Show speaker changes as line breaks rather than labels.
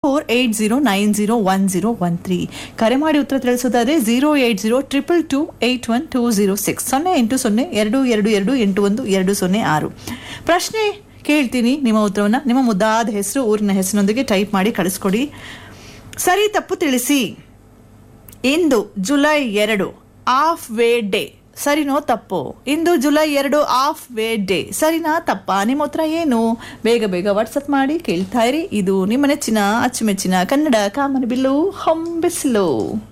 four eight zero nine zero one zero one three ಕರೆ ಮಾಡಿ ಉತ್ತರ ತಿಳಿಸೋದಾದ್ರೆ zero eight zero triple two eight one two zero six ಸೊನ್ನೆ ಎಂಟು ಸೊನ್ನೆ ಎರಡು ಎರಡು ಎರಡು ಎಂಟು ಒಂದು ಎರಡು ಸೊನ್ನೆ ಆರು ಪ್ರಶ್ನೆ ಕೇಳ್ತೀನಿ ನಿಮ್ಮ ಉತ್ತರವನ್ನು ನಿಮ್ಮ ಮುದ್ದಾದ ಹೆಸರು ಊರಿನ ಹೆಸರಿನೊಂದಿಗೆ ಟೈಪ್ ಮಾಡಿ ಕಳಿಸ್ಕೊಡಿ ಸರಿ ತಪ್ಪು ತಿಳಿಸಿ ಇಂದು ಜುಲೈ ಎರಡು ಆಫ್ ವೇ ಡೇ ಸರಿನೋ ತಪ್ಪು ಇಂದು ಜುಲೈ ಎರಡು ಆಫ್ ವೇ ಡೇ ಸರಿನಾ ತಪ್ಪಾ ನಿಮ್ಮ ಉತ್ತರ ಏನು ಬೇಗ ಬೇಗ ವಾಟ್ಸಪ್ ಮಾಡಿ ಕೇಳ್ತಾ ಇರಿ ಇದು ನಿಮ್ಮ ನೆಚ್ಚಿನ ಅಚ್ಚುಮೆಚ್ಚಿನ ಕನ್ನಡ ಕಾಮನ ಬಿಲ್ಲು ಹೊಂಬಿಸಿಲು